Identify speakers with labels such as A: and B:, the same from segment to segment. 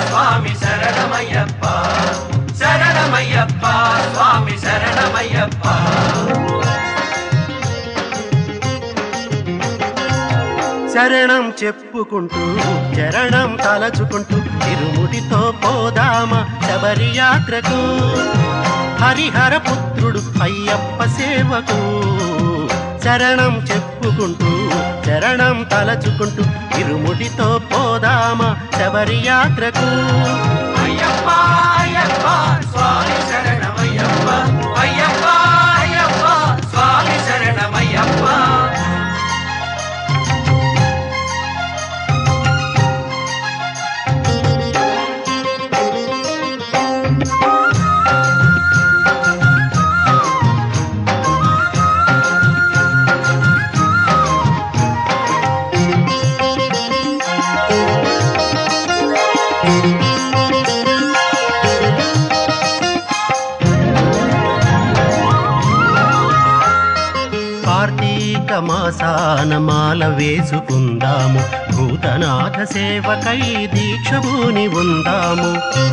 A: స్వామి శరణమయ్యప్ప శరణమయ్యప్ప స్వామి శరణమయ్యప్ప
B: శరణం చెప్పుకుంటూ చరణం తలచుకుంటూ తిరుముడితో పోదామ శబరి యాత్రకు హరిహర పుత్రుడు అయ్యప్ప సేవకు శరణం చెప్పుకుంటూ చరణం తలచుకుంటూ ఇరుముడితో పోదామ శబరి యాత్రకు
A: అయ్యప్ప అయ్యప్ప స్వామి శరణమయ్యప్ప అయ్యప్ప అయ్యప్ప స్వామి శరణమయ్యప్ప
B: కార్తీక మాసాన మాల వేసుకుందాము భూతనాథ సేవకై దీక్షభూని ఉందాము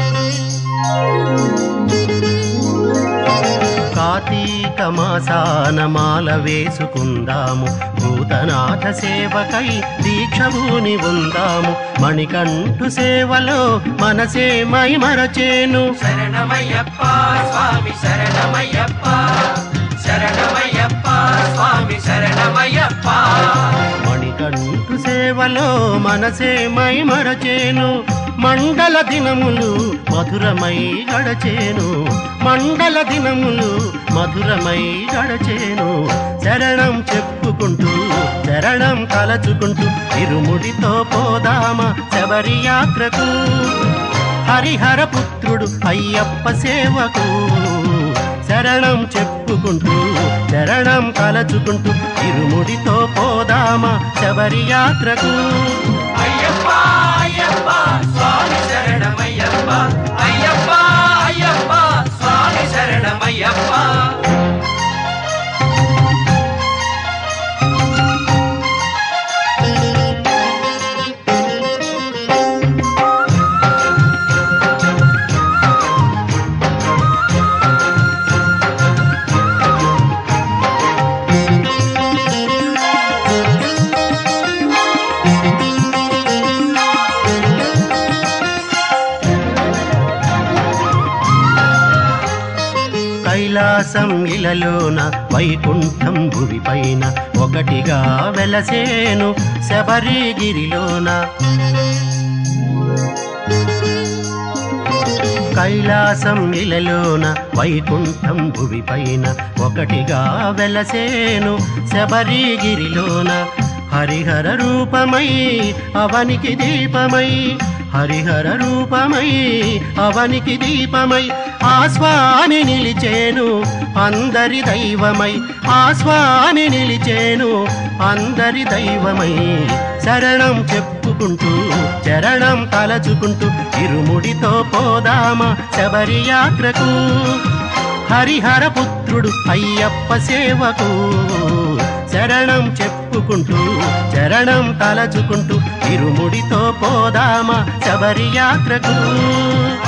B: కార్తీక మాసాన మాల వేసుకుందాము భూతనాథ సేవకై దీక్షభూని ఉందాము మణికంఠు సేవలో మనసే మై మరచేను
A: శరణమయ్యప్ప స్వామి శరణమయ్యప్ప శరణమయ్యప్ప స్వామి శరణమయ్యప్ప
B: మణికంఠు సేవలో మనసే మై మరచేను మండల దినములు మధురమై గడచేను మండల దినములు మధురమై గడచేను శరణం చెప్పుకుంటూ శరణం తలచుకుంటూ ఇరుముడితో పోదామ శబరి యాత్రకు హరిహర పుత్రుడు అయ్యప్ప సేవకు శరణం చెప్పుకుంటూ శరణం తలచుకుంటూ ఇరుముడితో పోదామ శబరి యాత్రకు
A: అయ్యప్ప అయ్యప్ప స్వామి శరణమయ్యప్ప అయ్యప్ప అయ్యప్ప స్వామి శరణమయ్యప్ప
B: కైలాసం ఇలలోన వైకుంఠం భువిపైన ఒకటిగా వెలసేను శబరిగిరిలోన కైలాసం ఇలలోన వైకుంఠం భువిపైన ఒకటిగా వెలసేను శబరిగిరిలోన హరిహర రూపమై అవనికి దీపమై హరిహర రూపమై అవనికి దీపమై ఆ స్వామి నిలిచేను అందరి దైవమై ఆ స్వామి నిలిచేను అందరి దైవమై శరణం చెప్పుకుంటూ చరణం తలచుకుంటూ ఇరుముడితో పోదామ శబరి యాత్రకు హరిహర పుత్రుడు అయ్యప్ప సేవకు శరణం చెప్పుకుంటూ చరణం తలచుకుంటూ ఇరుముడితో పోదామ శబరి యాత్రకు